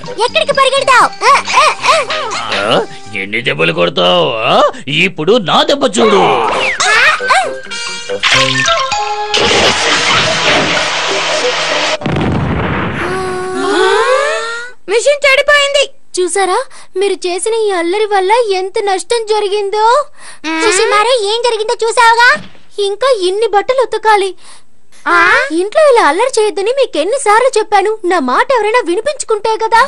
ఎక్కడికి పరిగెడతావు ఆ? ఎన్ని దెబ్బలు కొడతావు ఆ? ఇప్పుడు నా దెబ్బ చూడు మిషన్ చెడిపోయింది చూసారా మీరు చేసిన ఈ అల్లరి వల్ల ఎంత నష్టం జరిగిందో చూసినారా ఏం జరిగిందో చూసావుగా ఇంకా ఇన్ని బట్టలు ఉతకాలి ఇంట్లో ఇలా అల్లరి చేయొద్దని మీకు ఎన్నిసార్లు చెప్పాను నా మాట ఎవరైనా వినిపించుకుంటే కదా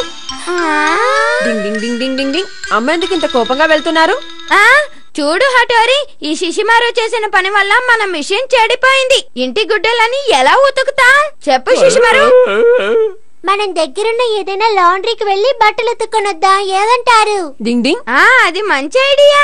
డింగ్ డింగ్ డింగ్ డింగ్ డింగ్ డింగ్ అమ్మ ఎందుకు ఇంత కోపంగా వెళ్తున్నారు ఆ చూడు హటోరి ఈ శిశిమారు చేసిన పని వల్ల మన మిషన్ చెడిపోయింది ఇంటి గుడ్డలని ఎలా ఉతుకుతా చెప్పు శిశిమారు మనం దగ్గరున్న ఏదైనా లాండ్రీకి వెళ్ళి బట్టలు ఉతుక్కొనొద్దా ఏదంటారు డింగ్ డింగ్ ఆ అది మంచి ఐడియా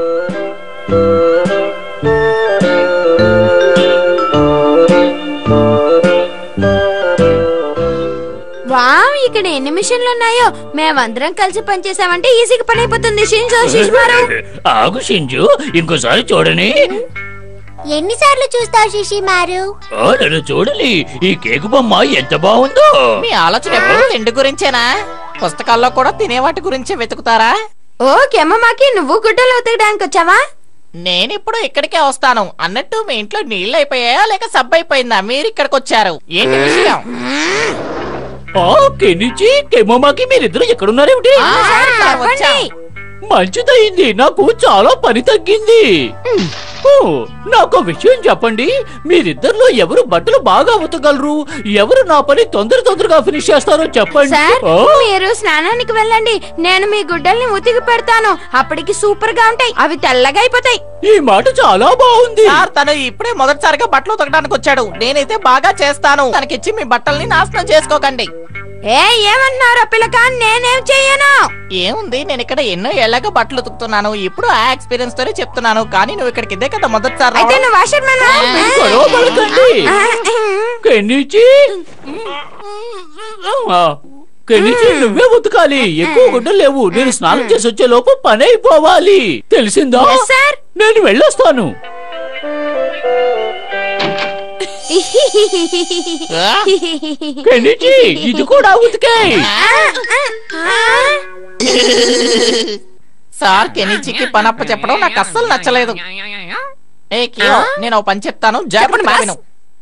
వావ్ ఇక్కడ ఎన్ని మిషన్లు ఉన్నాయో మేమందరం కలిసి పనిచేసామంటే ఈజీగా పని అయిపోతుంది షింజో శిశుమారు ఆగు షింజు ఇంకోసారి చూడని ఎన్నిసార్లు చూస్తావు శిశిమారు ఆ, నన్ను చూడని ఈ కేకు బొమ్మ ఎంత బాగుందో మీ ఆలోచన ఎప్పుడు తిండి గురించేనా పుస్తకాల్లో కూడా తినే వాటి గురించే వెతుకుతారా ఓ కెమ్మమాకి నువ్వు గుడ్డలు ఉతకడానికి వచ్చావా నేనిప్పుడు ఇక్కడికే వస్తాను అన్నట్టు మీ ఇంట్లో నీళ్ళు అయిపోయాయా లేక సబ్బు అయిపోయిందా మీరు ఇక్కడికి వచ్చారు ఏంటి విషయం ఆ కెనిచి కెమోమాకి మీరిద్దరు ఎక్కడున్నారేమిటి ఆ, సార్, వచ్చాం. మంచిదయింది నాకు చాలా పని తగ్గింది ఓ, నాకు ఒక విషయం చెప్పండి మీరిద్దరిలో ఎవరు బట్టలు బాగా ఉతకగలరు ఎవరు నా పని తొందర తొందరగా ఫినిష్ చేస్తారో చెప్పండి సార్ ఆ, మీరు స్నానానికి వెళ్ళండి నేను మీ గుడ్డల్ని ఉతికి పెడతాను అప్పటికి సూపర్ గా ఉంటాయి అవి తెల్లగా అయిపోతాయి ఈ మాట చాలా బాగుంది సార్ తను ఇప్పుడే మొదటిసారిగా బట్టలు ఉతకడానికి వచ్చాడు నేనైతే బాగా చేస్తాను తనకిచ్చి మీ బట్టల్ని నాశనం చేసుకోకండి ఏ ఏమన్నారో పిల్లక నేనేం చెయ్యను ఏముంది నేను ఇక్కడ ఎన్నో ఏళ్ళగా బట్టలు ఉతుకుతున్నాను ఇప్పుడు ఆ ఎక్స్పీరియన్స్ తోనే చెప్తున్నాను కానీ నువ్వు ఇక్కడికి ఇదే కదా మొదటిసారి అయితే రావడం. నువ్వు వాషర్ గొడవ పడకండి కెనిచి ఆ, కెనిచి నువ్వే ఉతకాలి ఎక్కువ గుడ్డలు లేవు నేను స్నానం చేసి వచ్చే లోపు పని అయిపోవాలి తెలిసిందా Yes, sir. నేను వెళ్ళొస్తాను ఆ? కెనిచి ఇది కూడా ఉతికే సార్ కెనిచికి పనప్ప చెప్పడం నాకు అస్సలు నచ్చలేదు ఏ కియో నేను ఓ పని చెప్తాను జాగ్రత్తగా విను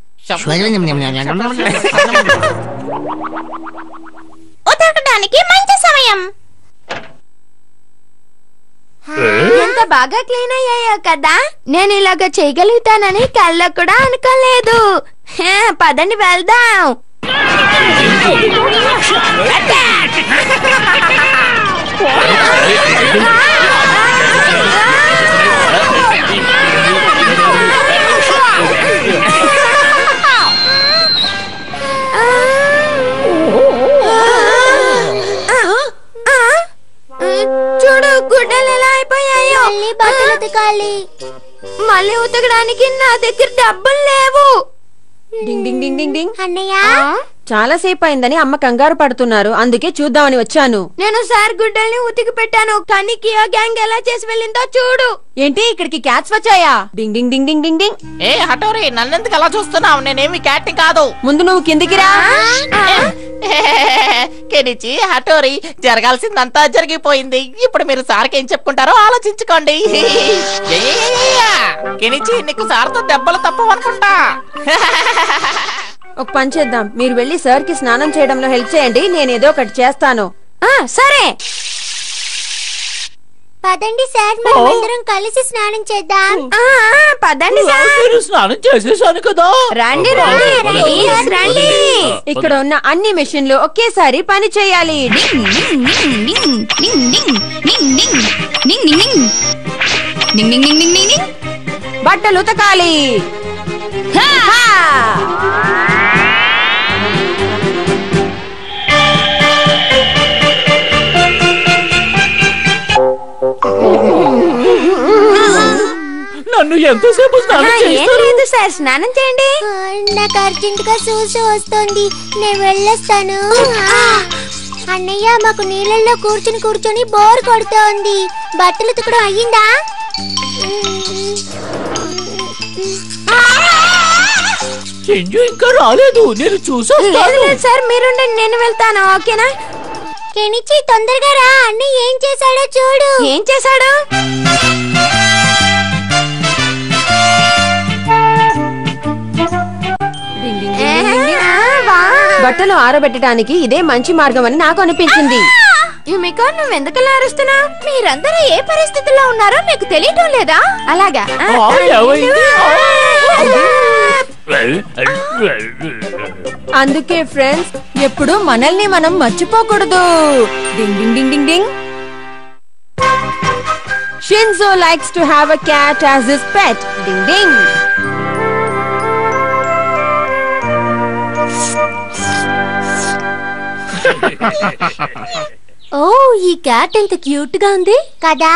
ఉతకడానికి మంచి సమయం ఎంత బాగా క్లీన్ అయ్యాయో కదా నేను ఇలాగ చేయగలుగుతానని కళ్ళ కూడా అనుకోలేదు హే, పదండి వెళ్దాం చూడు గుడ్డలు ఎలా అయిపోయాయో బట్టలు ఉతకాలి మళ్ళీ ఉతకడానికి నా దగ్గర డబ్బులు లేవు డింగ్ డింగ్ డింగ్ డింగ్ డింగ్ అన్నయ్య చాలా సేపు అయిందని అమ్మ కంగారు పడుతున్నారు అందుకే చూద్దామని వచ్చాను నేను సార్ గుడ్డల్ని ఉతికి పెట్టాను కానీ కియో గ్యాంగ్ ఎలా చేసి వెళ్ళిందో చూడు ఏంటి ఇక్కడికి క్యాట్స్ వచ్చాయా డింగ్ డింగ్ డింగ్ డింగ్ డింగ్ డింగ్ ఏ హటోరి నన్నెందుకు అలా చూస్తున్నావు నేనేమి క్యాట్ని కాదు ముందు నువ్వు కిందికి రా కెనిచి హటోరి జరగాల్సిందంతా జరిగిపోయింది ఇప్పుడు మీరు సార్కి ఏం చెప్పుకుంటారో ఆలోచించుకోండి ఏయ్యయ్యయ్యయ్య! కెనిచి నీకు సార్తో దెబ్బలు తప్పవు అనుకుంటా ఒక పని చేద్దాం మీరు వెళ్ళి సార్ కి స్నానం చేయడంలో హెల్ప్ చేయండి నేను ఏదో ఒకటి చేస్తాను ఆ సరే పదండి సార్ మనం అందరం కలిసి స్నానం చేద్దాం పదండి సార్ నేను స్నానం చేసేసాను కదా రండి రండి ప్లీజ్ రండి ఇక్కడ ఉన్న అన్ని మెషిన్లు ఒకేసారి పని చేయాలి బట్టలు ఉతకాలి హా! నన్ను ఎంతసేపు ఆ, స్నానం ఏం చేస్తారు లేదు సార్ స్నానం చేయండి నాకు అర్జెంట్ గా చూసి వస్తుంది నేను వెళ్ళొస్తాను అన్నయ్య మాకు నీళ్ళల్లో కూర్చుని కూర్చొని బోర్ కొడుతోంది బట్టలు ఉతకడం అయ్యిందా చెంజు ఇంకా రాలేదు నేను లేదు చూసొస్తాను లేదు సార్ మీరుండండి నేను వెళ్తాను ఓకేనా కెనిచి తొందరగా రా అన్ని ఏం చేశాడో చూడు ఏం చేశాడు డింగ్ డింగ్ డింగ్ డింగ్ డింగ్. బట్టలు ఆరబెట్టడానికి ఇదే మంచి మార్గం అని నాకు అనిపించింది యుమికా నువ్వు ఎందుకలా అరుస్తున్నా మీరందరూ ఏ పరిస్థితిలో ఉన్నారో మీకు తెలియటం లేదా అలాగా ఆ, ఏమైంది? అందుకే ఫ్రెండ్స్ ఎప్పుడు మనల్ని మనం మర్చిపోకూడదు ding ding ding ding ding Shinzo likes to have a cat as his pet ding ding ఓ ఈ క్యాట్ ఎంత క్యూట్ గా ఉంది కదా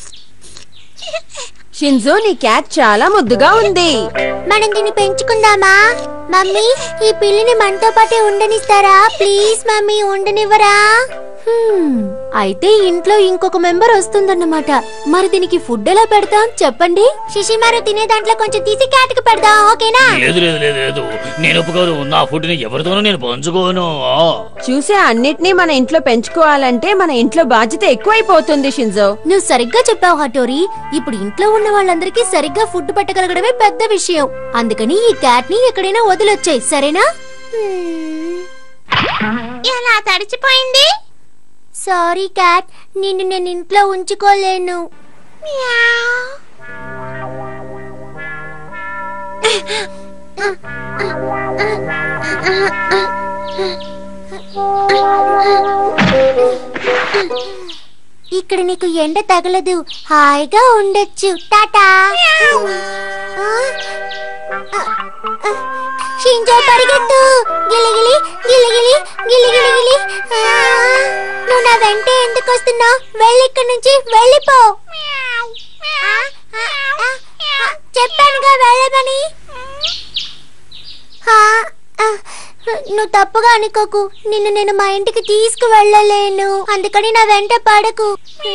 షిన్జో నీ క్యాట్ చాలా ముద్దుగా ఉంది మనం దీన్ని పెంచుకుందామా మమ్మీ ఈ పిల్లిని మనతో పాటే ఉండనిస్తారా ప్లీజ్ మమ్మీ ఉండనివ్వరా హ్మ్, అయితే ఇంట్లో ఇంకొక మెంబర్ వస్తుందన్నమాట మరి దీనికి ఫుడ్ ఎలా పెడతాం చెప్పండి శిశిమారు తినే దాంట్లో కొంచెం తీసి క్యాట్ కి పెడదాం ఓకేనా లేదు లేదు లేదు లేదు నేను ఒప్పుకోను నా ఫుడ్ ని ఎవరితోనూ నేను పంచుకోను ఆ. చూసే అన్నిటినీ మన ఇంట్లో పెంచుకోవాలంటే మన ఇంట్లో బాధ్యత ఎక్కువైపోతుంది షిన్జో నువ్వు సరిగ్గా చెప్పావు హటోరి ఇప్పుడు ఇంట్లో ఉన్న వాళ్ళందరికీ సరిగ్గా ఫుడ్ పెట్టగలగడమే పెద్ద విషయం అందుకని ఈ క్యాట్ ని ఎక్కడైనా వదిలొచ్చాయి సరేనా ఎలా తడిచిపోయింది సారీ క్యాట్ నిన్ను నేను ఇంట్లో ఉంచుకోలేను ఇక్కడ నీకు ఎండ తగలదు హాయిగా ఉండొచ్చు టాటా షింజో పరిగెత్తు గిలిగిలి గిలిగిలి గిలిగిలి ఆ, నువ్వు నా వెంట ఎందుకు వస్తున్నావు వెళ్ళి ఇక్కడి నుంచి వెళ్ళిపో ఆ, ఆ, ఆ, ఆ, చెప్పానుగా వెళ్ళమని ఆ, ఆ, నువ్వు తప్పుగా అనుకోకు నిన్ను నేను మా ఇంటికి తీసుకువెళ్ళలేను అందుకని నా వెంట పడకు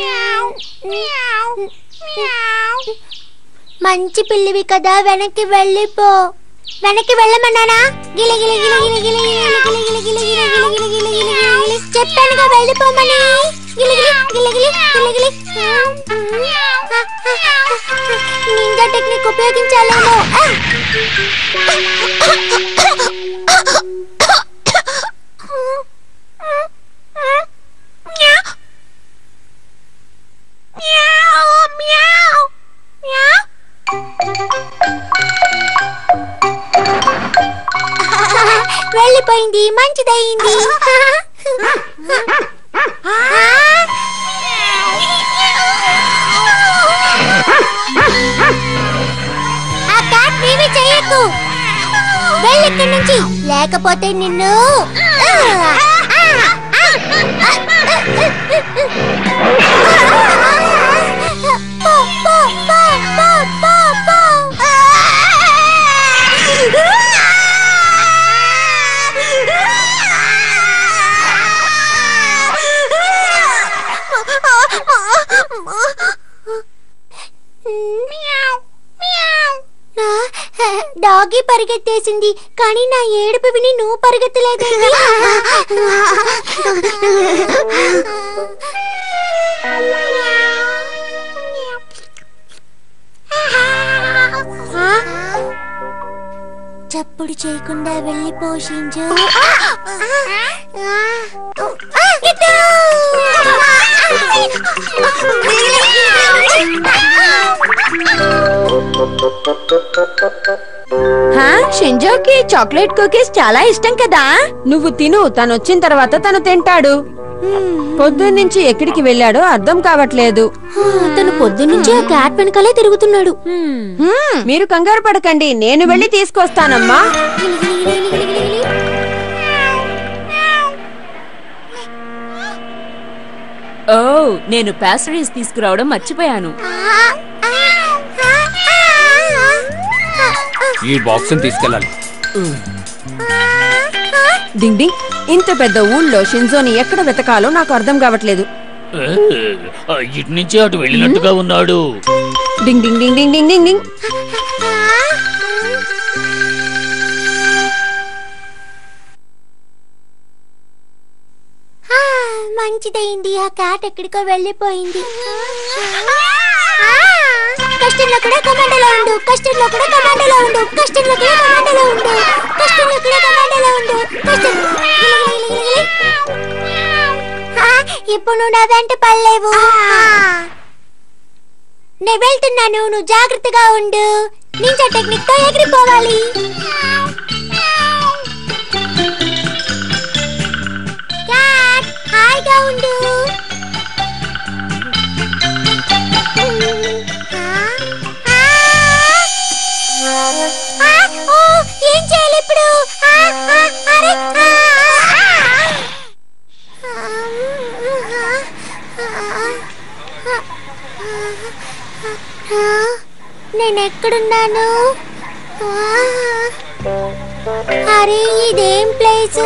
మంచి పిల్లివి కదా వెనక్కి వెళ్ళిపో వెనక్కి వెళ్ళమన్నానా గిలి గిలి గిలి గిలి గిలి గిలి గిలి గిలి గిలి గిలి గిలి గిలి గిలి గిలి గిలి గిలి చెప్పానుగా వెళ్ళిపోమని గిలి గిలి గిలి గిలి గిలి గిలి నింజా టెక్నిక్ ఉపయోగించాలేమో ఆ! వెళ్ళిపోయింది మంచిదయింది ఆ క్యాట్ నీవి చెయ్యకు వెళ్ళిక్కడి నుంచి లేకపోతే నిన్ను పో, పో, పో, పో, పో, పో. డాగీ పరిగెత్తేసింది కానీ నా ఏడుపు విని నువ్వు పరిగెత్తలేదండి చప్పుడు చేయకుండా వెళ్ళి పోషించు హా షింజోకి చాక్లెట్ కుకీస్ చాలా ఇష్టం కదా నువ్వు తిను తను వచ్చిన తర్వాత తను తింటాడు పొద్దున్నుంచి ఎక్కడికి వెళ్ళాడో అర్థం కావట్లేదు తను పొద్దున్నుంచి ఆ క్యాట్ వెనకాలే తిరుగుతున్నాడు హ్మ్, మీరు కంగారు పడకండి నేను వెళ్ళి తీసుకొస్తానమ్మా ఓ నేను ప్యాస్ట్రీస్ తీసుకురావడం మర్చిపోయాను ఈ బాక్స్ తీసుకెళ్ళాలి డింగ్ డింగ్ ఇంత పెద్ద ఊళ్ళో షింజోని ఎక్కడ వెతకాలో నాకు అర్థం కావట్లేదు ఏ, ఆ, ఇటు నుంచి అటు వెళ్ళినట్టుగా ఉన్నాడు డింగ్ ding ding ding ding ding డింగ్ మంచిదైంది ఆ క్యాట్ ఎక్కడికో వెళ్ళిపోయింది ఆ, కష్టంలో కూడా కమాండోలో ఉండు కష్టంలో కూడా కమాండోలో ఉండు కష్టంలో కూడా కమాండోలో ఉండు కష్టంలో కూడా కమాండోలో ఉండు కష్టం ఆ, ఇప్పుడు నువ్వు నా వెంట పడలేవు నేను వెళ్తున్నాను నువ్వు జాగ్రత్తగా ఉండు నింజా టెక్నిక్ తో ఎగిరిపోవాలి క్యాట్ హాయిగా ఉండు ఆ, ఆ, ఆ, ఓ, ఏం చేయాలి ఇప్పుడు ఆ, ఆ, అరే, ఆ, ఆ, నేను ఎక్కడున్నాను ఆ, అరే ఇదేం ప్లేసు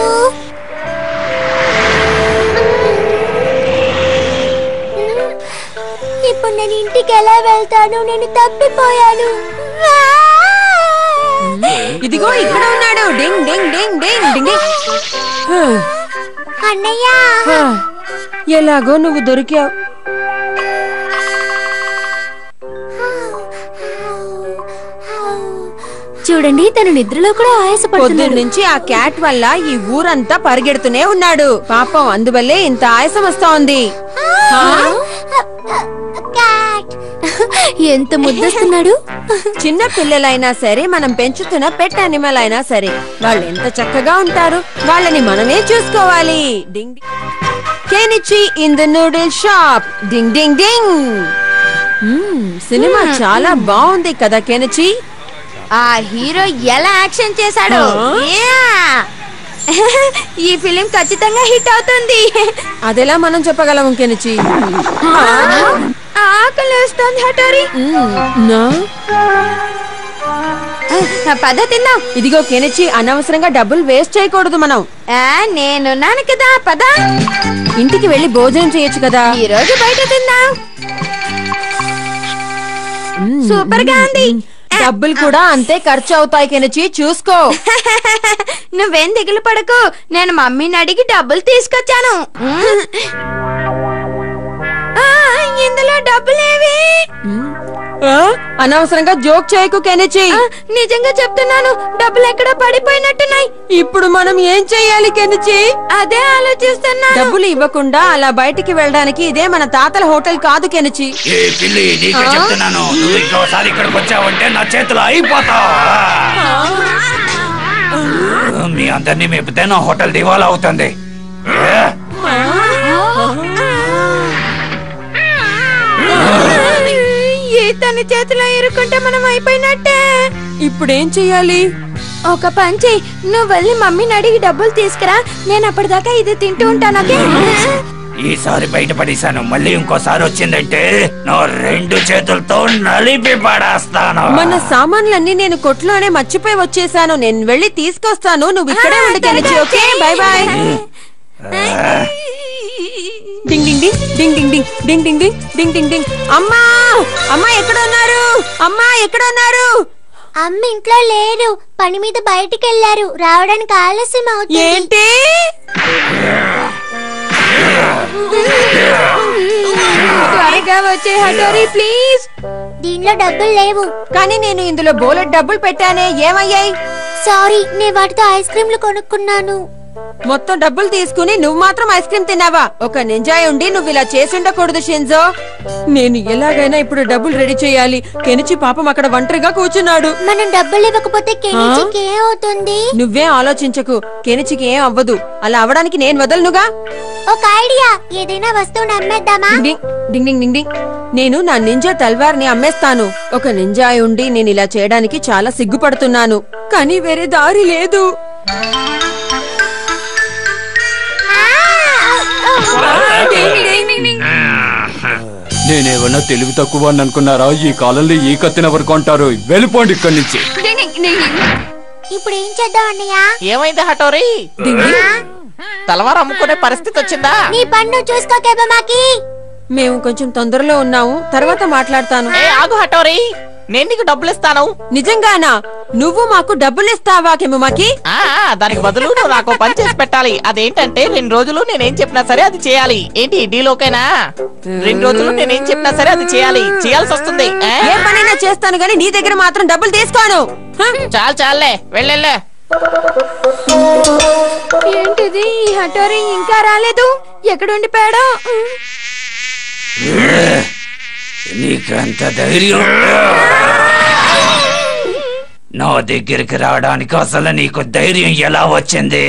ఇప్పుడు నేను ఇంటికి ఎలా వెళ్తాను నేను తప్పిపోయాను ఆ! ఇదిగో ఇక్కడ ఉన్నాడు డింగ్ డింగ్ డింగ్ డింగ్ డింగ్ డింగ్. హ, అన్నయ్య హ. ఎలాగో నువ్వు దొరికావు చూడండి తను నిద్రలో కూడా పొద్దున్న ఆయాసపడుతున్నాడు నుంచి ఆ క్యాట్ వల్ల ఈ ఊరంతా పరిగెడుతూనే ఉన్నాడు పాపం అందువల్లే ఇంత ఆయాసం వస్తా ఉంది క్యాట్ ఎంత ముద్దస్తున్నాడు చిన్న పిల్లలైనా సరే మనం పెంచుతున్న పెట్ అనిమల్ అయినా సరే వాళ్ళు ఎంత చక్కగా ఉంటారు వాళ్ళని మనమే చూసుకోవాలి ding Kenichi in the noodle shop ding ding ding మ్మ్, సినిమా చాలా బాగుంది కదా కెనిచి ఆ హీరో ఎలా యాక్షన్ చేశాడు ఈ ఫిలిం ఖచ్చితంగా హిట్ అవుతుంది అదెలా మనం చెప్పగలము కెనిచి ఆకలేస్తుంది హఠారి నా? పద తిందాం ఇదిగో కెనిచి అనవసరంగా డబ్బులు వేస్ట్ చేయకూడదు మనం ఆ, నేనున్నాను కదా పద ఇంటికి వెళ్ళి భోజనం చేయొచ్చు కదా ఈ రోజు బయట తిందాం సూపర్ గా ఉంది డబ్బులు కూడా అంతే ఖర్చు అవుతాయి కెనిచి చూసుకో నువ్వేం దిగులు పడకు నేను మమ్మీని అడిగి డబ్బులు తీసుకొచ్చాను ఆ, ఇందులో డబ్బులేవి ఆ? అనవసరంగా జోక్ చేయకు కెనిచి ఆ, నిజంగా చెప్తున్నాను డబ్బులు ఎక్కడ పడిపోయినట్టున్నాయి ఇప్పుడు మనం ఏం చెయ్యాలి కెనిచి అదే ఆలోచిస్తున్నాను డబ్బులు ఇవ్వకుండా అలా బయటికి వెళ్ళడానికి ఇదే మన తాతల హోటల్ కాదు కెనిచి ఏ పిల్లి నీకే చెప్తున్నాను నువ్వు ఇంకోసారి ఇక్కడికి వచ్చావంటే నా చేతిలో అయిపోతావు మీ అందరినీ మేపితే నా హోటల్ దివాలా అవుతుంది ఏ? ఈ తన చేతిలో ఇరుక్కుంటే మనం అయిపోయినట్టే ఇప్పుడు ఏం చెయ్యాలి ఒక పని చెయ్యి నువ్వు వెళ్ళి మమ్మీని అడిగి డబ్బులు తీసుకురా నేను అప్పటిదాకా ఇది తింటూ ఉంటాను ఓకే ఈసారి బయటపడేశాను మళ్ళీ ఇంకోసారి వచ్చిందంటే నా రెండు చేతులతో నలిపి పడేస్తాను మన సామాన్లన్నీ నేను కొట్లోనే మర్చిపోయి వచ్చేసాను నేను వెళ్ళి తీసుకొస్తాను నువ్వు ఇక్కడే ఉండి Kenichi okay bye bye ding ding ding ding ding ding ding ding ding ding ding ding అమ్మా అమ్మా ఎక్కడ ఉన్నారు అమ్మా ఎక్కడ ఉన్నారు అమ్మ ఇంట్లో లేరు పని మీద బయటికి వెళ్ళారు రావడానికి ఆలస్యం అవుతుంది ఏంటి త్వరగా వచ్చే హటోరీ ప్లీజ్ దీనిలో డబ్బులు లేవు కానీ నేను ఇందులో బోలెట్ డబ్బులు పెట్టానే ఏమయ్యాయి సారీ నేను వాటితో ఐస్ క్రీమ్లు కొనుక్కున్నాను మొత్తం డబ్బులు తీసుకుని నువ్వు మాత్రం ఐస్ క్రీమ్ తిన్నావా ఒక నింజాయి ఉండి నువ్వు ఇలా చేసి ఉండకూడదు షింజో నేను ఎలాగైనా ఇప్పుడు డబ్బులు రెడీ చేయాలి కెనిచి పాపం అక్కడ ఒంటరిగా కూర్చున్నాడు మనం డబ్బులు ఇవ్వకపోతే కెనిచికి ఏమవుతుంది నువ్వే ఆలోచించకు కెనిచికి ఏం అవ్వదు అలా అవడానికి నేను వదలనుగా ఒక ఐడియా ఏదైనా వస్తువుని అమ్మేద్దామా డింగ్ డింగ్ డింగ్ డింగ్ డింగ్. నేను నా నింజా తల్వార్ని అమ్మేస్తాను ఒక నింజాయి ఉండి నేను ఇలా చేయడానికి చాలా సిగ్గుపడుతున్నాను కానీ వేరే దారి లేదు నేనేమన్నా తెలివి తక్కువ అని అనుకున్నారా ఈ కాలంలో ఈ కత్తిన వరకు కొంటారు వెళ్ళిపోండి ఇక్కడి నుంచి ఇప్పుడు ఏం చేద్దాం అన్నయ్య ఏమైంది హటోరి తలవారు అమ్ముకునే పరిస్థితి వచ్చిందా నీ పన్ను చూసుకోకే మాకి మేము కొంచెం తొందరలో ఉన్నాము తర్వాత మాట్లాడతాను ఏ ఆగు హటోరి నేను నీకు డబ్బులు ఇస్తాను నిజంగానా నువ్వు మాకు డబ్బులు ఇస్తావా కెముమాకి ఆ ఆ, దానికి బదులు నువ్వు నాకు ఓ పని చేసి పెట్టాలి అదేంటంటే రెండు రోజులు నేనేం చెప్పినా సరే అది చేయాలి ఏంటి డీలోకేనా రెండు రోజులు నేనేం చెప్పినా సరే అది చేయాలి చేయాల్సి వస్తుంది ఆ? ఏ పనైనా చేస్తాను గానీ నీ దగ్గర మాత్రం డబ్బులు తీసుకోను హ? చాలు చాలే వెళ్ళెళ్ళే ఏంటిది ఈ హఠారి ఇంకా రాలేదు ఎక్కడ ఉండిపోయాడో నీకంత ధైర్యం నా దగ్గరికి రావడానికి అసలు నీకు ధైర్యం ఎలా వచ్చింది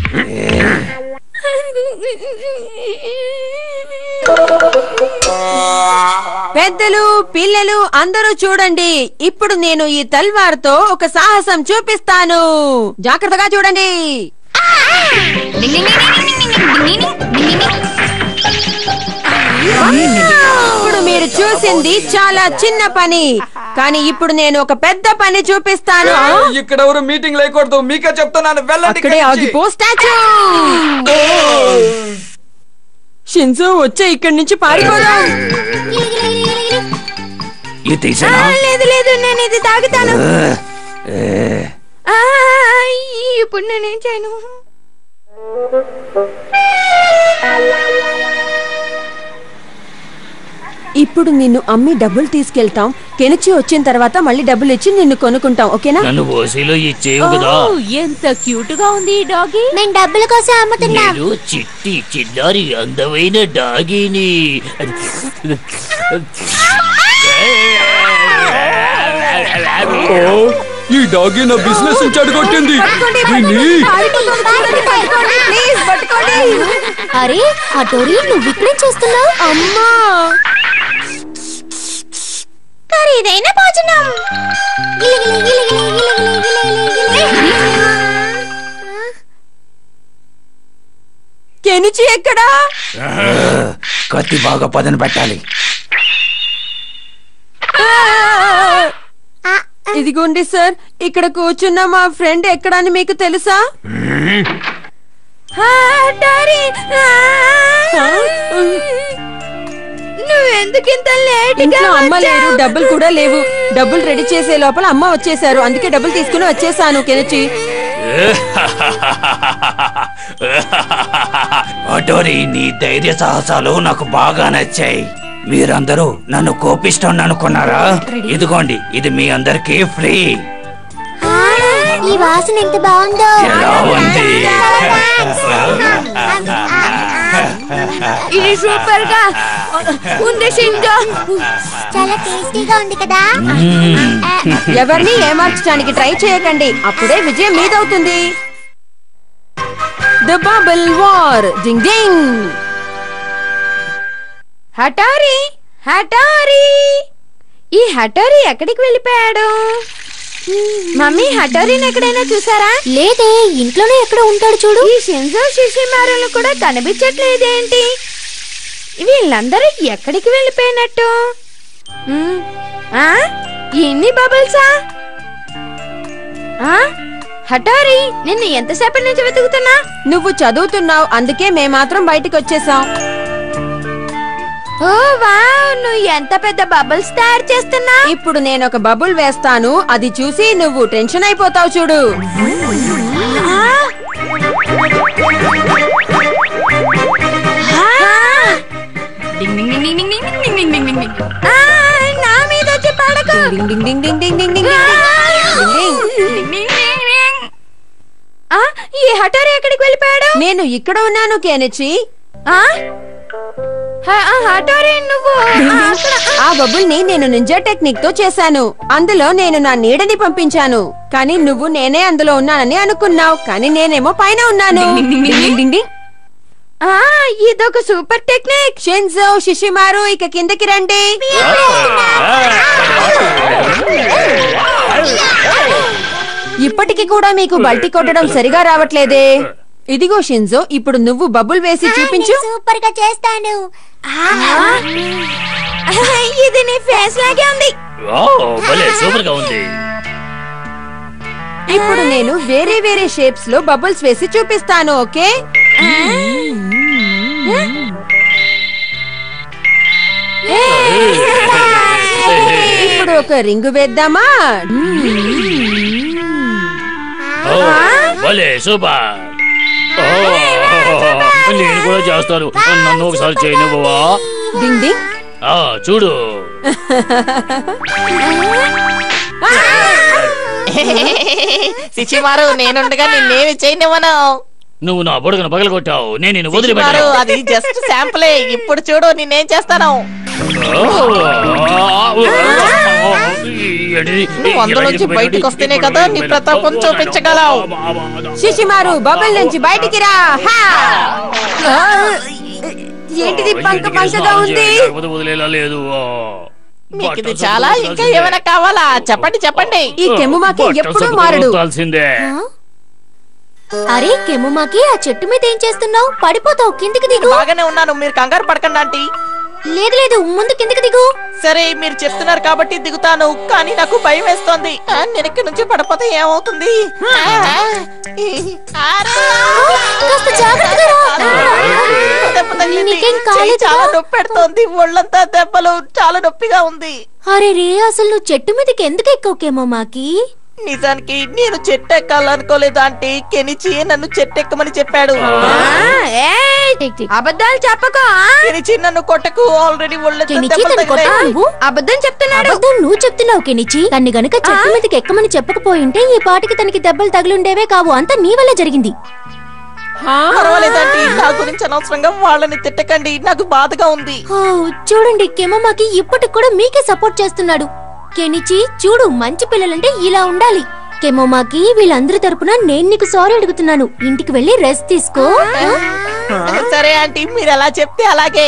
పెద్దలు పిల్లలు అందరూ చూడండి ఇప్పుడు నేను ఈ తల్వార్తో ఒక సాహసం చూపిస్తాను జాగ్రత్తగా చూడండి ఇప్పుడు మీరు చూసింది చాలా చిన్న పని కానీ ఇప్పుడు నేను ఒక పెద్ద పని చూపిస్తాను ఇక్కడ ఎవరు మీటింగ్ లేకూడదు మీకే చెప్తున్నాను వెళ్ళండి అక్కడే ఇక్కడి నుంచి. ఆగిపో స్టాచ్యూ షిన్జో వచ్చే ఇక్కడి నుంచి పారిపోదాం ఇది తీసేనా లేదు లేదు నేను ఇది తాగుతాను ఏ, ఆ, ఇప్పుడు నేనేం చేయను ఇప్పుడు నిన్ను అమ్మి డబ్బులు తీసుకెళ్తాం కెనిచి వచ్చిన తర్వాత మళ్ళీ డబ్బులు ఇచ్చి నిన్ను కొనుక్కుంటాం ఓకేనా నన్ను ఓసీలో ఇచ్చేవు కదా ఓ, ఎంత క్యూట్ గా ఉంది ఈ డాగీ మేము డబ్బుల కోసం అమ్ముతున్నాం నేను చిట్టి చిన్నారి అందమైన డాగిని ఓ, ఈ డాగి నా బిజినెస్ నుంచి అడగొట్టింది దీన్ని ప్లీజ్ పట్టుకోండి అరే హఠోరి నువ్వు ఇక్కడే చేస్తున్నావు అమ్మా ఖరీదైన భోజనం కెనిచి ఎక్కడా కత్తి బాగా పదన పెట్టాలి ఇదిగోండి సార్ ఇక్కడ కూర్చున్న మా ఫ్రెండ్ ఎక్కడని మీకు తెలుసా హఠోరి నువ్వెందుకు ఇంత లేట్ ఇంట్లో అమ్మ లేరు డబ్బులు కూడా లేవు డబ్బులు రెడీ చేసే లోపల అమ్మ వచ్చేసారు అందుకే డబ్బులు తీసుకుని వచ్చేసాను కెనిచి అటోరి నీ ధైర్య సాహసాలు నాకు బాగా నచ్చాయి మీరందరూ నన్ను కోపిస్తాను అనుకున్నారా ఇదిగోండి ఇది మీ అందరికీ ఫ్రీ ఈ వాసన ఎంత బాగుందో ఎలా ఉంది ఇది సూపర్ గా ఉంది సింజో చాలా టేస్టీగా ఉంది కదా ఎవరిని ఏమార్చడానికి ట్రై చేయకండి అప్పుడే విజయం మీదవుతుంది the bubble war ding ding Hattori Hattori ఈ హఠారి ఎక్కడికి వెళ్ళిపోయాడు మమ్మీ హఠారిని ఎక్కడైనా చూసారా లేదే ఇంట్లోనే ఎక్కడ ఉంటాడు చూడు ఈ షింజో శిశిమారులు కూడా కనిపించట్లేదేంటి వీళ్ళందరూ ఎక్కడికి వెళ్ళిపోయినట్టు మ్, ఆ? ఎన్ని బబుల్సా ఆ? హఠారి నిన్ను ఎంతసేపటి నుంచి వెతుకుతున్నా నువ్వు చదువుతున్నావు అందుకే మేమాత్రం బయటికి వచ్చేసాం ఓ వావ్ నువ్వు ఎంత పెద్ద బబుల్స్ తయారు చేస్తున్నా ఇప్పుడు నేను ఒక బబుల్ వేస్తాను అది చూసి నువ్వు టెన్షన్ అయిపోతావు చూడు నా మీద వచ్చి పడకు డింగ్ ding ding ding ding ding ding ding డింగ్. ఆ, ఈ హఠారి ఎక్కడికి వెళ్ళిపోయాడు నేను ఇక్కడ ఉన్నాను కేనిచి ఆ? హ- ఆ, హఠారి నువ్వు ఆ, అక్కడ, ఆ. ఆ బబుల్ ని నేను నింజా టెక్నిక్ తో చేశాను అందులో నేను నా నీడని పంపించాను కానీ నువ్వు నేనే అందులో ఉన్నానని అనుకున్నావు కానీ నేనేమో పైన ఉన్నాను డింగ్ డింగ్ డింగ్ డింగ్. ఆ, ఇదొక సూపర్ టెక్నిక్ షిన్జో షిషిమారు ఇక కిందకి రండి ఇప్పటికి కూడా మీకు బల్టి కొట్టడం సరిగా రావట్లేదే ఇదిగో షిన్జో ఇప్పుడు నువ్వు బబుల్ వేసి చూపించు సూపర్ గా చేస్తాను ఇది నీ ఫేస్ లాగే ఉంది ఓ భలే సూపర్ గా ఉంది ఇప్పుడు నేను వేరే వేరే షేప్స్ లో బబుల్స్ వేసి చూపిస్తాను ఓకే ఇప్పుడు ఒక ఒక రింగు వేద్దామా ఓ, భలే సూపర్ ఓ, నేను కూడా చేస్తాను నన్ను ఒకసారి చేయనివ్వవా డింగ్ డింగ్ ఆ, చూడు శిశిమారు నేనుండగా నిన్నేమి చేయనివ్వను నువ్వు నా బుడగను పగలగొట్టావు నేను నిన్ను శిశిమారు వదిలిపెట్టాను అది జస్ట్ శాంపులే ఇప్పుడు చూడు నేనేం చేస్తాను నువ్వు అందులోంచి బయటికి వస్తేనే కదా నీ ప్రతాపం చూపించగలవు. శిశిమారు బబుల్ నుంచి బయటికి రా హా! ఆ, ఏంటిది పంక పంకగా ఉంది వదిలేలా లేదు మీకు ఇది చాలా ఇంకా ఏమైనా కావాలా చెప్పండి చెప్పండి ఈ కెమ్ముమాకి బట్టలు ఎప్పుడూ సర్దుకొని మారడు ఉంచాల్సిందే అరే కెమ్ముమాకి ఆ చెట్టు మీద ఏం చేస్తున్నావు పడిపోతావు కిందికి దిగు బాగానే ఉన్నాను మీరు కంగారు పడకండి ఆంటీ లేదు లేదు ముందు కిందికి దిగు సరే మీరు చెప్తున్నారు కాబట్టి దిగుతాను కానీ నాకు భయం వేస్తోంది ఆ, నేను ఇక్కడి నుంచి పడిపోతే ఏమవుతుంది ఆ, అరే! కాస్త జాగ్రత్తగా రా. దెబ్బ తగిలింది. నీకేం చెయ్యి కాలేదుగా? చాలా నొప్పి పెడుతోంది ఒళ్ళంతా దెబ్బలు చాలా నొప్పిగా ఉంది అరే రే అసలు నువ్వు చెట్టు మీదకి ఎందుకు ఎక్కవు కెమ్ముమాకి నిజానికి నేను చెట్టు ఎక్కాలనుకోలేదు ఆంటీ కెనిచి నన్ను చెట్టు ఎక్కమని చెప్పాడు ఆ, ఏయ్, అబద్ధాలు చెప్పకు ఆ? కెనిచి నన్ను కొట్టకు ఆల్రెడీ ఒళ్ళంతా కెనిచి దెబ్బలు తను కొట్టవా తగిలాయి. నువ్వు అబద్ధం చెప్తున్నాడు అబద్ధం నువ్వు చెప్తున్నావు కెనిచి తన్ని గనుక చెట్టు మీదకి ఎక్కమని చెప్పకపోయింటే ఈ పాటికి తనకి దెబ్బలు తగులుండేవే కావు అంతా నీ వల్ల జరిగింది పర్వాలేదండి నా గురించి అనవసరంగా వాళ్ళని తిట్టకండి నాకు బాధగా ఉంది ఓ, చూడండి కెమమాకి ఇప్పటికి కూడా మీకే సపోర్ట్ చేస్తున్నాడు కెనిచి చూడు మంచి పిల్లలంటే ఇలా ఉండాలి కెమోమాకి వీళ్ళందరి తరపున నేను నీకు సారీ అడుగుతున్నాను ఇంటికి వెళ్ళి రెస్ట్ తీసుకో సరే ఆంటీ మీరు ఎలా చెప్తే అలాగే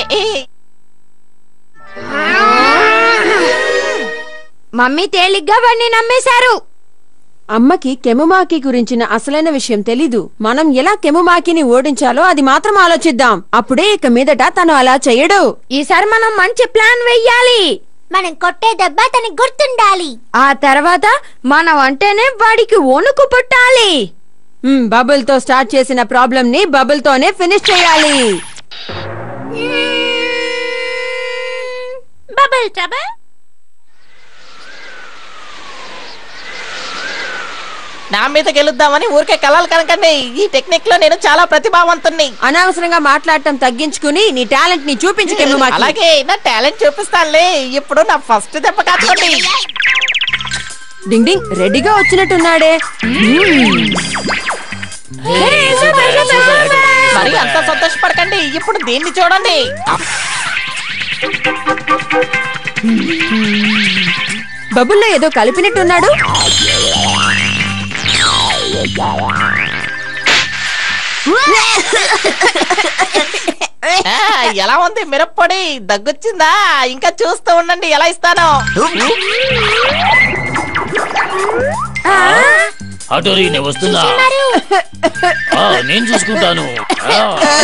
మమ్మీ తేలిగ్గా వాడిని నమ్మేశారు అమ్మకి కెముమాకి గురించిన అసలైన విషయం తెలీదు మనం ఎలా కెముమాకిని ఓడించాలో అది మాత్రం ఆలోచిద్దాం అప్పుడే ఇక మీదట తను అలా చెయ్యడు ఈసారి మనం మంచి ప్లాన్ వెయ్యాలి మనం కొట్టే దెబ్బ తనకి గుర్తుండాలి ఆ తర్వాత మనం అంటేనే వాడికి వణుకు పుట్టాలి బబుల్ తో స్టార్ట్ చేసిన ప్రాబ్లం ని బబుల్ తోనే ఫినిష్ చేయాలి బబుల్ ట్రబుల్ నా మీద గెలుద్దామని ఊరికే కలలు కనకండి ఈ టెక్నిక్ లో నేను చాలా ప్రతిభావంతుణ్ణి అనవసరంగా మాట్లాడటం తగ్గించుకుని నీ టాలెంట్ ని చూపించు కెముమాకి అలాగే నా టాలెంట్ చూపిస్తానులే ఇప్పుడు నా ఫస్ట్ దెబ్బ కాచుకోండి డింగ్ డింగ్ రెడీగా వచ్చినట్టున్నాడే మరి అంత సంతోషపడకండి ఇప్పుడు దీన్ని చూడండి బబుల్లో ఏదో కలిపినట్టున్నాడు ఆ, ఎలా ఉంది మిరప్పొడి దగ్గొచ్చిందా ఇంకా చూస్తూ ఉండండి ఎలా ఇస్తాను అటోరీ నేను వస్తున్నా ఆ, నేను చూసుకుంటాను ఆ.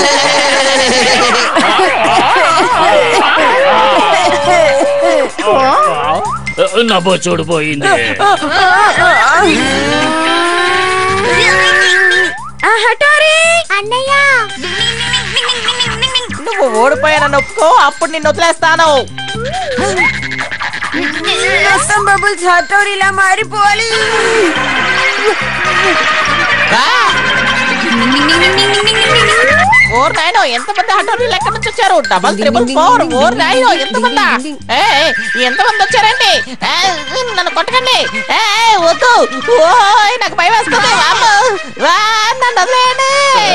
నా బొచ్చోడు పోయింది అన్నయ్య నువ్వు ఓడిపోయానని ఒప్పుకో అప్పుడు నిన్ను వదిలేస్తాను బబుల్స్ హటోరిలా మారిపోవాలి ఆ! ఓర్ నాయనో ఎంతమంది హఠోరీలు ఎక్కడి నుంచి వచ్చారు డబల్ త్రిబుల్ ఫోర్ ఓర్ నాయనో ఎంతమంది ఎంతమంది వచ్చారండి ఏ, నన్ను కొట్టకండి ఏ, ఏ, వద్దు ఓయ్ నాకు భయం వేస్తుంది అమ్మో! ఆ, నన్ను వదిలేయండి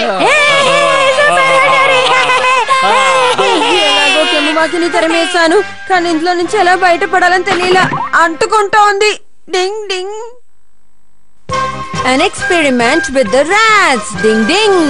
ఎలాగో కెమ్ముమాకిని తరిమేశాను కానీ ఇంట్లో నుంచి ఎలా బయటపడాలని తెలియలా అంటుకుంటోంది ding ding an experiment with the rats ding ding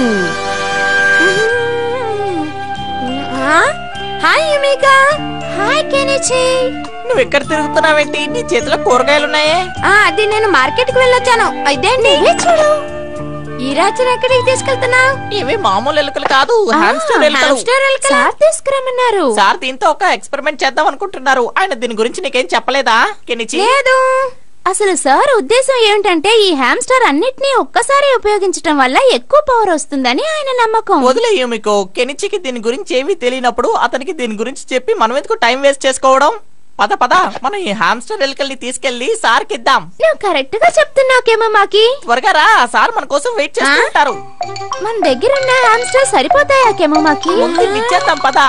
hi Yumika hi Kenichi నువ్వు ఎక్కడ తిరుగుతున్నావేంటి నీ చేతిలో కూరగాయలు ఉన్నాయే అది నేను మార్కెట్ కి వెళ్ళొచ్చాను ఇదేంటి చూడు ఈ రాత్రి ఎక్కడికి తీసుకెళ్తున్నావు ఇవి మామూలు ఎలుకలు కాదు హామ్స్టర్ ఎలుకలు సార్ తీసుకురమ్మన్నారు సార్ దీంతో ఒక ఎక్స్పెరిమెంట్ చేద్దాం అనుకుంటున్నారు ఆయన దీని గురించి నీకేం చెప్పలేదా కెనిచి లేదు అసలు సార్ ఉద్దేశం ఏమిటంటే ఈ హ్యామ్స్టర్ అన్నిటినీ ఒక్కసారి ఉపయోగించడం వల్ల ఎక్కువ పవర్ వస్తుందని ఆయన నమ్మకం వదిలేయు మీకు కెనిచికి దీని గురించి ఏమీ తెలియనప్పుడు అతనికి దీని గురించి చెప్పి మనం ఎందుకు టైం వేస్ట్ చేసుకోవడం పద పద మనం ఈ హామ్స్టర్ ఎలుకల్ని తీసుకెళ్లి సార్కి ఇద్దాం నువ్వు కరెక్ట్ గా చెప్తున్నాకేమో మాకి త్వరగా రా సార్ మన కోసం వెయిట్ చేస్తుంటారు మన దగ్గర ఉన్న హామ్స్టర్ సరిపోతాయాకేమో మాకి ముందు ఇచ్చేద్దాం పద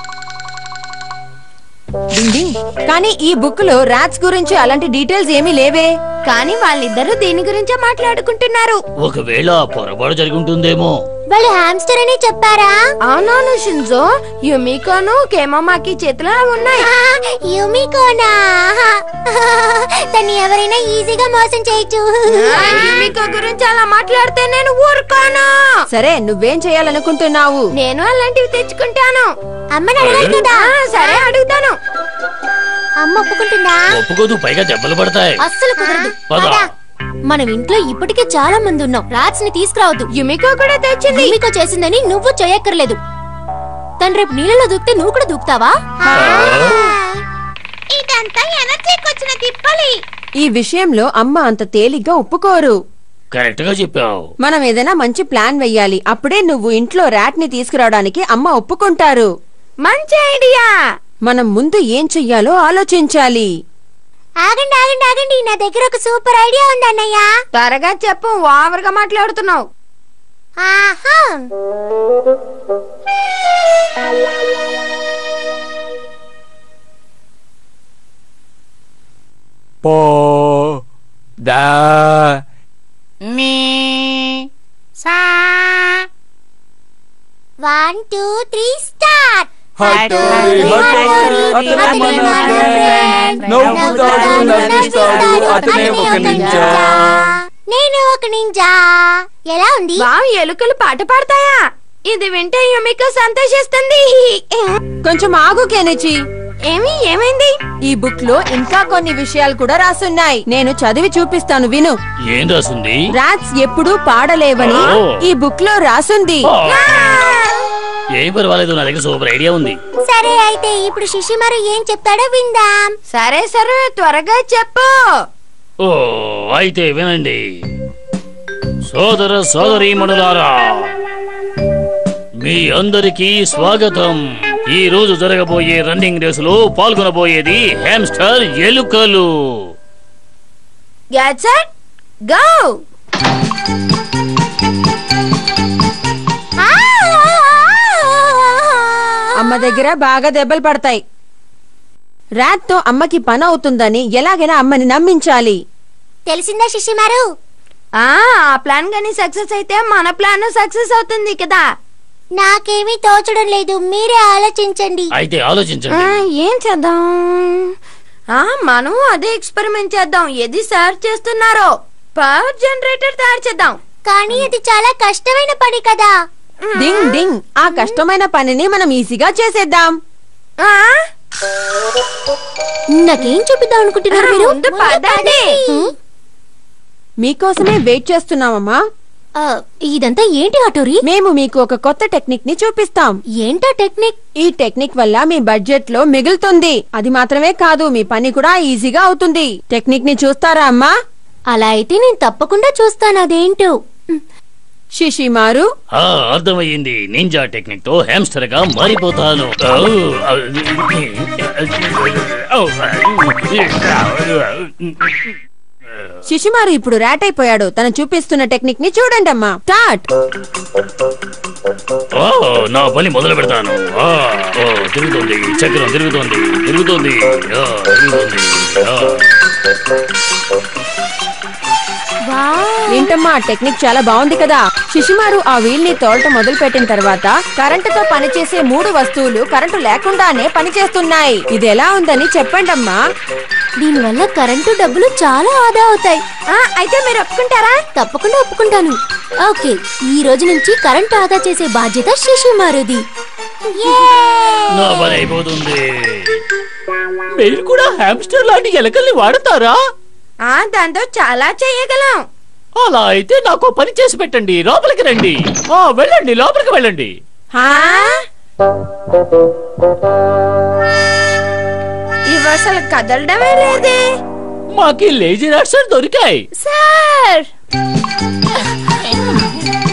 డింగ్ డింగ్. కానీ ఈ బుక్ లో రాట్స్ గురించి అలాంటి డీటెయిల్స్ ఏమీ లేవే కానీ వాళ్ళిద్దరూ దీని గురించే మాట్లాడుకుంటున్నారు ఒకవేళ పొరపాటు జరిగి ఉంటుందేమో వాళ్ళు హామ్స్టర్ అని చెప్పారా అవునవును షింజో యుమికోను కేమోమాకి చేతిలో ఉన్నాయి యుమికోనా తన్ని ఎవరైనా ఈజీగా మోసం చేయొచ్చు యుమికో గురించి అలా మాట్లాడితే నేను ఊరుకోను సరే నువ్వేం చేయాలనుకుంటున్నావు నేను అలాంటివి తెచ్చుకుంటాను అమ్మని అడగాలి కదా ఆ, సరే అడుగుతాను అమ్మ ఒప్పుకుంటుందా ఒప్పుకోదు పైగా దెబ్బలు పడతాయి అస్సలు కుదరదు పద. పద. మనం ఇంట్లో ఇప్పటికే చాలా మంది ఉన్నాం రాట్స్ ని తీసుకురావద్దు యుమికో కూడా తెచ్చింది యుమికో చేసిందని నువ్వు చేయక్కర్లేదు తను రేపు నీళ్ళలో దూకితే నువ్వు కూడా దూకుతావా ఇదంతా ఎనర్జీకి వచ్చిన తిప్పలి ఈ విషయంలో అమ్మ అంత తేలిగ్గా ఒప్పుకోరు కరెక్ట్ గా చెప్పావు మనం ఏదైనా మంచి ప్లాన్ వెయ్యాలి అప్పుడే నువ్వు ఇంట్లో ర్యాట్ ని తీసుకురావడానికి అమ్మ ఒప్పుకుంటారు మంచి ఐడియా మనం ముందు ఏం చెయ్యాలో ఆలోచించాలి ఆగండి ఆగండి ఆగండి నా దగ్గర ఒక సూపర్ ఐడియా ఉంది అన్నయ్య త్వరగా చెప్పు ఓవర్ గా మాట్లాడుతున్నావు ఆహా పో దా నీ సా one two three start Hattori Hattori అతనే మన ఫ్రెండ్ నవ్వుతాడు నవ్విస్తాడు అతనే ఒక నింజా నేను ఒక నింజా ఎలా ఉంది బావ్ ఎలుకలు పాట పాడతాయా ఇది వింటే యుమికో సంతోషిస్తుంది కొంచెం ఆగు కెనిచి ఏమి ఏమైంది ఈ బుక్ లో ఇంకా కొన్ని విషయాలు కూడా రాసున్నాయి నేను చదివి చూపిస్తాను విను ఏం రాసింది రాట్స్ ఎప్పుడూ పాడలేవని ఓ. ఈ బుక్ లో రాసుంది ఓ, ఏం పర్వాలేదు నా దగ్గర సూపర్ ఐడియా ఉంది సరే అయితే ఇప్పుడు శిశిమారు ఏం చెప్తాడో విందాం సరే సరే త్వరగా చెప్పు ఓ అయితే వినండి సోదర సోదరీమణులారా మీ అందరికీ స్వాగతం ఈ రోజు జరగబోయే రన్నింగ్ రేసులో పాల్గొనబోయేది హ్యామ్స్టర్ ఎలుకలు గెట్ సెట్ గో అమ్మ దగ్గర బాగా దెబ్బలు పడతాయి ర్యాట్ తో అమ్మకి పని అవుతుందని ఎలాగైనా అమ్మని నమ్మించాలి తెలిసిందా శిశిమారు ఆ ఆ ప్లాన్ గాని సక్సెస్ అయితే మన ప్లాన్ సక్సెస్ అవుతుంది కదా నాకేమీ తోచడం లేదు మీరే ఆలోచించండి అయితే ఆ, ఆలోచించండి ఏం చేద్దాం ఆ మనం అదే ఎక్స్పెరిమెంట్ చేద్దాం ఏది సార్ చేస్తున్నారో పవర్ జనరేటర్ తయారు చేద్దాం కానీ అది చాలా కష్టమైన పని కదా డింగ్ డింగ్ ఆ కష్టమైన పనిని మనం ఈజీగా చేసేద్దాం ఆ నాకేం చూపిద్దాం అనుకుంటున్నారు మీరు ముందు పదండి. హ్మ్? మీకోసమే వెయిట్ చేస్తున్నామమ్మా ఆ, ఇదంతా ఏంటి ఆటోరి మేము మీకు ఒక కొత్త టెక్నిక్ ని చూపిస్తాం ఏంటా టెక్నిక్ ఈ టెక్నిక్ వల్ల మీ బడ్జెట్ లో మిగులుతుంది అది మాత్రమే కాదు మీ పని కూడా ఈజీగా అవుతుంది టెక్నిక్ ని చూస్తారా అమ్మా అలా అయితే నేను తప్పకుండా చూస్తాను అదేంటో శిశిమారు ఆ అర్థమయ్యింది నింజా టెక్నిక్ తో హ్యామ్స్టర్ గా మారిపోతాను ఔ, ఔ, శిశిమారు ఇప్పుడు ర్యాట్ అయిపోయాడు తను చూపిస్తున్న టెక్నిక్ ని చూడండి అమ్మా స్టార్ట్ ఓ, నా పని మొదలు పెడతాను ఆ, ఓ, తిరుగుతోంది చక్రం తిరుగుతోంది తిరుగుతోంది ఆ, తిరుగుతోంది ఆ. ఏంటమ్మా టెక్నిక్ చాలా బాగుంది కదా శిశుమారు ఆ వీల్ ని తోలటం మొదలు పెట్టిన తర్వాత కరెంటుతో పనిచేసే మూడు వస్తువులు కరెంటు లేకుండానే పనిచేస్తున్నాయి ఇది ఎలా ఉందని చెప్పండమ్మా దీనివల్ల కరెంటు డబ్బులు చాలా ఆదా అవుతాయి ఆ, అయితే మీరు ఒప్పుకుంటారా తప్పకుండా ఒప్పుకుంటాను ఓకే ఈ రోజు నుంచి కరెంటు ఆదా చేసే బాధ్యత శిశుమారుది నా పని అయిపోతుంది మీరు కూడా హ్యామ్స్టర్ లాంటి ఎలకల్ని వాడతారా ఆ దాంతో చాలా చేయగలం అలా అయితే నాకు పని చేసి పెట్టండి లోపలికి రండి ఆ వెళ్ళండి లోపలికి వెళ్ళండి హా? ఇవి అసలు కదలడమే లేదే మాకి లేజీ రాట్స్ దొరికాయి సార్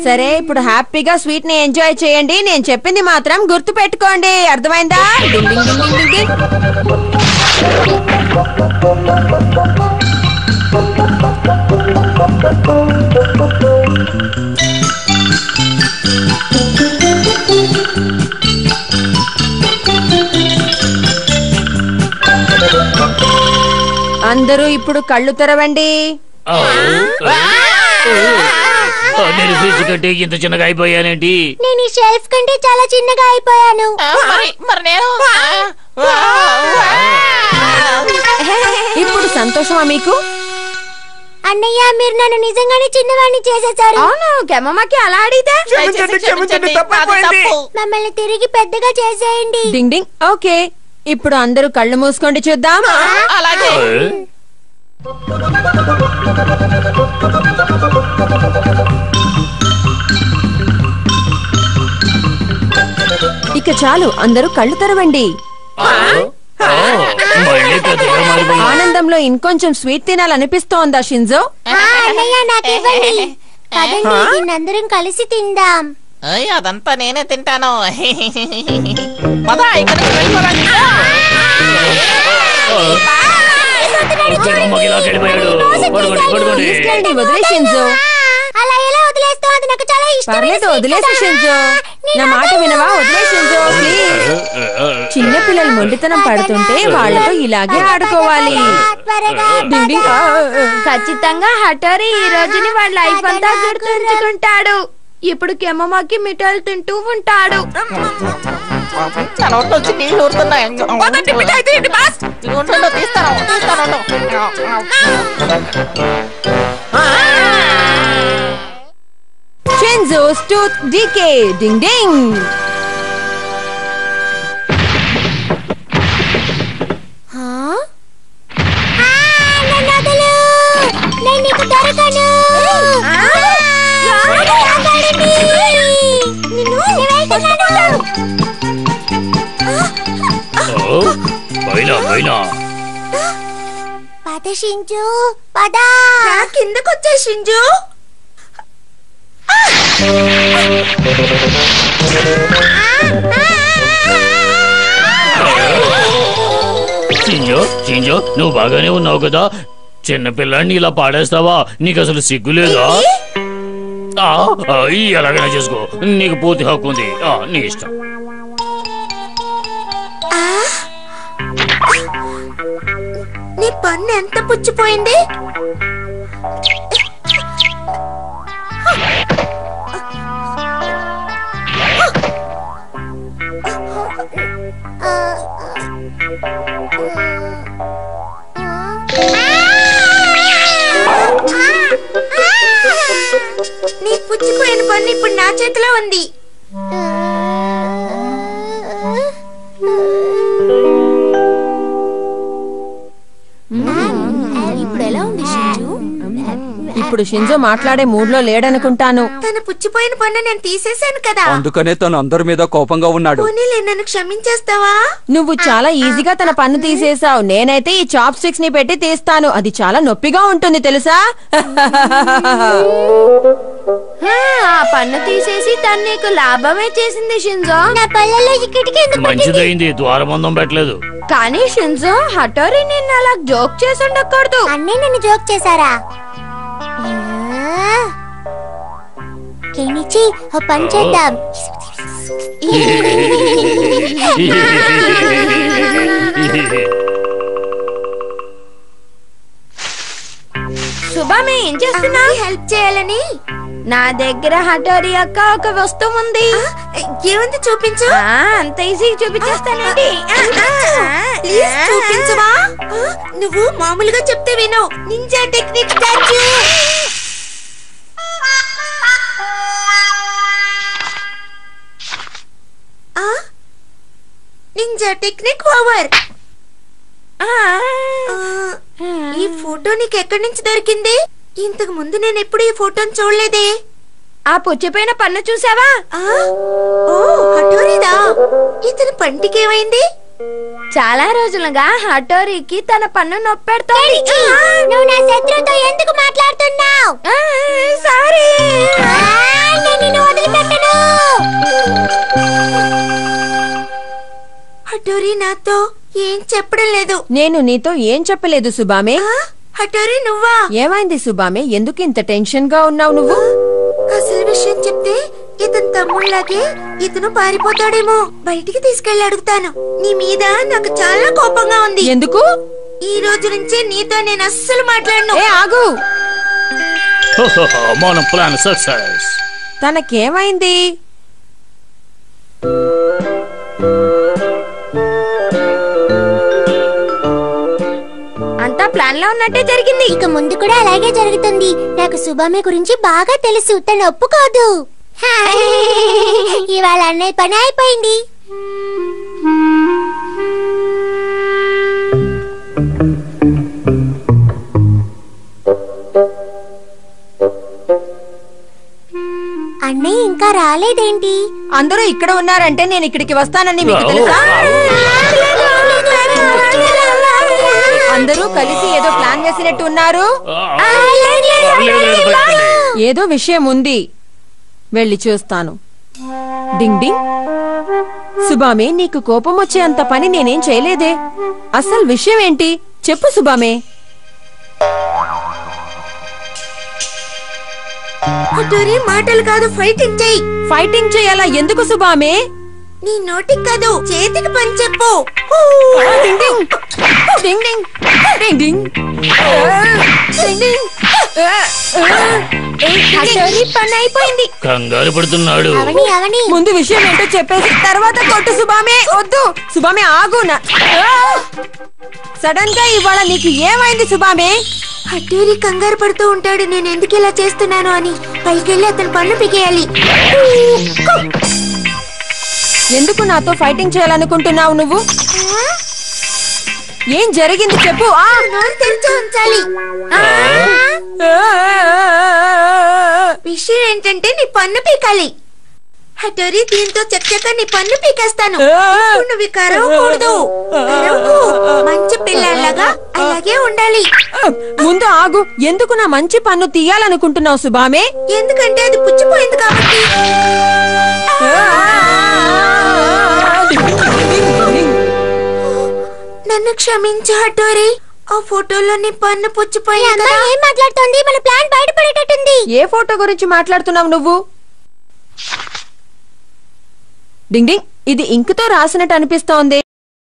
సరే ఇప్పుడు హ్యాపీగా స్వీట్ ని ఎంజాయ్ చేయండి నేను చెప్పింది మాత్రం గుర్తు పెట్టుకోండి అర్థమైందా డింగ్ డింగ్ డింగ్ డింగ్ డింగ్ డింగ్. అందరూ ఇప్పుడు కళ్ళు తెరవండి ఆ, ఆ, నేను ఫ్రిడ్జ్ కంటే ఇంత చిన్నగా అయిపోయానేంటి నేను ఈ షెల్ఫ్ కంటే చాలా చిన్నగా అయిపోయాను ఆ, మరి మరి నేను ఆ, ఇప్పుడు సంతోషమా మీకు అన్నయ్య మీరు నన్ను నిజంగానే చిన్నవాడిని చేసేసారు అవును కెమ్మమ్మకి అలా అడిగితే క్షమించండి, క్షమించండి, నాది తప్పు. మమ్మల్ని తిరిగి పెద్దగా చేసేయండి డింగ్ డింగ్ ఓకే ఇప్పుడు అందరూ కళ్ళు మూసుకోండి చూద్దాం అలాగే ఇక చాలు అందరూ కళ్ళు తెరవండి ఆ, ఆ, మళ్ళీ పెద్దగా మారిపోయింది ఆనందంలో ఇంకొంచెం స్వీట్ తినాలనిపిస్తోందా షింజో ఆ, అన్నయ్య నాకు ఇవ్వండి పదండి దీన్ని అందరం కలిసి తిందాం అయ్, అదంతా నేనే తింటాను పద ఇక్కడ నుంచి వెళ్ళిపోదాం. అమ్మకి ఇలా వెళ్ళిపోయాడు పడుకోండి పడుకోండి తీసుకెళ్ళండి వదిలే షింజో అలా ఎలా వదిలేస్తావు అది నాకు చాలా ఇష్టం పర్లేదు వదిలేసి షింజో నా మాట వినవా వదిలే షింజో ప్లీజ్ చిన్న పిల్లలు మొండితనం పడుతుంటే వాళ్ళతో ఇలాగే ఆడుకోవాలి త్వరగా డింగ్ డింగ్ ఆ, ఆ, ఆ. ఖచ్చితంగా హఠారి ఈ రోజుని వాళ్ళ లైఫ్ అంతా గుర్తుంచుకుంటాడు ఇప్పుడు కెమ్మమ్మకి మిఠాయిలు తింటూ ఉంటాడు నా నోట్లో వచ్చి నీళ్ళు ఊరుతున్నాయి ఉండు, ఉండు, తీస్తాను తీస్తాను ఉండు. షింజోస్ టూత్ డీకే డింగ్ డింగ్ ఆ? ఆ, నన్ను వదలు. నేను నీకు దొరకను. నన్ను కాపాడండి. నిన్ను వెళ్తున్నాను. పైన పైన పద షింజు పద కిందకు వచ్చే షింజు చింజో చింజో నువ్వు బాగానే ఉన్నావు కదా చిన్న పిల్లాన్ని ఇలా పాడేస్తావా నీకు అసలు సిగ్గు లేదా ఆ, ఆ, ఈ ఎలాగైనా చేసుకో నీకు పూర్తి హక్కు ఉంది ఆ, నీ ఇష్టం నీ పన్ను ఎంత పుచ్చిపోయింది నీ పుచ్చిపోయిన పన్ను ఇప్పుడు నా చేతిలో ఉంది ఇప్పుడు ఎలా ఉంది షింజు ఇప్పుడు షింజో మాట్లాడే మూడ్ లో లేడనుకుంటాను తన పుచ్చిపోయిన పన్ను నేను తీసేశాను కదా అందుకనే తను అందరి మీద కోపంగా ఉన్నాడు పోనీలే నన్ను క్షమించేస్తావా నువ్వు చాలా ఈజీగా తన పన్ను తీసేశావు నేనైతే ఈ చాప్ స్టిక్స్ ని పెట్టి తీస్తాను అది చాలా నొప్పిగా ఉంటుంది తెలుసా ఆ పన్ను తీసేసి తను నీకు లాభమే చేసింది షింజో నా పళ్ళలో ఇక్కడికి ఎందుకు మంచిదైంది ద్వారబంధం పెట్టలేదు కానీ షింజో హఠారి నిన్ను అలా జోక్ చేసి ఉండకూడదు అన్నీ నన్ను జోక్ చేశారా కేనిచి ఓ పని చేద్దాం శుభమే ఏం చేస్తున్నా హెల్ప్ చేయాలని నా దగ్గర హఠారి యొక్క ఒక వస్తువు ఉంది ఏముంది చూపించు ఆ, అంత ఈజీ చూపించేస్తానండి ప్లీజ్ చూపించవా ఆ, నువ్వు మామూలుగా చెప్తే విను ninja technique statue ninja technique over ఈ ఫోటో నీకు ఎక్కడి నుంచి దొరికింది ఇంతకు ముందు నేను ఎప్పుడు ఈ ఫోటోని చూడలేదే ఆ పుచ్చిపోయిన పన్ను చూసావా ఆ? ఓ హఠోరీదా ఇతని పంటికి ఏమైంది చాలా రోజులుగా హఠోరికి తన పన్ను నొప్పెడుతోంది నువ్వు నా శత్రువుతో ఎందుకు మాట్లాడుతున్నావు సారీ నేను నాతో ఏం చెప్పడం లేదు నేను నీతో ఏం చెప్పలేదు సుబామే హఠారి నువ్వా ఏమైంది సుబామే ఎందుకు ఇంత టెన్షన్ గా ఉన్నావు నువ్వు అసలు విషయం చెప్తే ఇతను తమ్ముళ్ళలాగే ఇతను పారిపోతాడేమో బయటికి తీసుకెళ్లి అడుగుతాను నీ మీద నాకు చాలా కోపంగా ఉంది ఎందుకు ఈ రోజు నుంచి నీతో నేను అస్సలు మాట్లాడను ఏ ఆగు మన ప్లాన్ సక్సెస్ తనకేమైంది అంతా ప్లాన్ లో ఉన్నట్టే జరిగింది ఇక ముందు కూడా అలాగే జరుగుతుంది నాకు సుబామే గురించి బాగా తెలుసు తను ఒప్పుకోదు ఇవాళ అన్నయ్య పని అయిపోయింది అన్నయ్య ఇంకా రాలేదేంటి అందరూ ఇక్కడ ఉన్నారంటే నేను ఇక్కడికి వస్తానని మీకు తెలుసా అందరూ కలిసి ఏదో ప్లాన్ వేసినట్టు ఉన్నారు ఏదో విషయం ఉంది వెళ్ళి చూస్తాను డింగ్ డింగ్ సుబామే నీకు కోపం వచ్చే అంత పని నేనేం చేయలేదే అసలు విషయం ఏంటి చెప్పు సుబామే అటోరీ మాటలు కాదు ఫైటింగ్ చెయ్యి ఫైటింగ్ చేయాలా ఎందుకు సుబామే నీ నోటికి కాదు చేతికి పని చెప్పు డింగ్ ding ding ding ding ding ding డింగ్ అటోరీ పని అయిపోయింది కంగారు పడుతున్నాడు అవని అవని ముందు విషయం ఏంటో చెప్పేసి తర్వాత కొట్టు సుబామే వద్దు సుబామే ఆగు నా- సడన్ గా ఇవాళ నీకు ఏమైంది సుబామే అటూరి కంగారు పడుతూ ఉంటాడు నేను ఎందుకు ఇలా చేస్తున్నాను అని పైకెళ్ళి అతని పన్ను పికేయాలి ఎందుకు నాతో ఫైటింగ్ చేయాలనుకుంటున్నావు నువ్వు ఏం జరిగింది చెప్పు ఆ! నోరు తెరిచి ఉంచాలి విషయం ఏంటంటే నీ పన్ను పీకాలి హటోరి దీంతో చక్కగా నీ పన్ను పీకేస్తాను ఇప్పుడు నువ్వు ఇక అరవకూడదు అరవకు. మంచి పిల్లలాగా అలాగే ఉండాలి ముందు ఆగు ఎందుకు నా మంచి పన్ను తీయాలనుకుంటున్నావు సుబామే ఎందుకంటే అది పుచ్చిపోయింది కాబట్టి నన్ను క్షమించు హటోరి ఆ ఫోటోలో నీ పన్ను పుచ్చిపోయింది కదా ఏం మాట్లాడుతోంది మన ప్లాన్ బయటపడేటట్టుంది ఏ ఫోటో గురించి మాట్లాడుతున్నావు నువ్వు డింగ్ డింగ్ ఇది ఇంకుతో రాసినట్టు అనిపిస్తోంది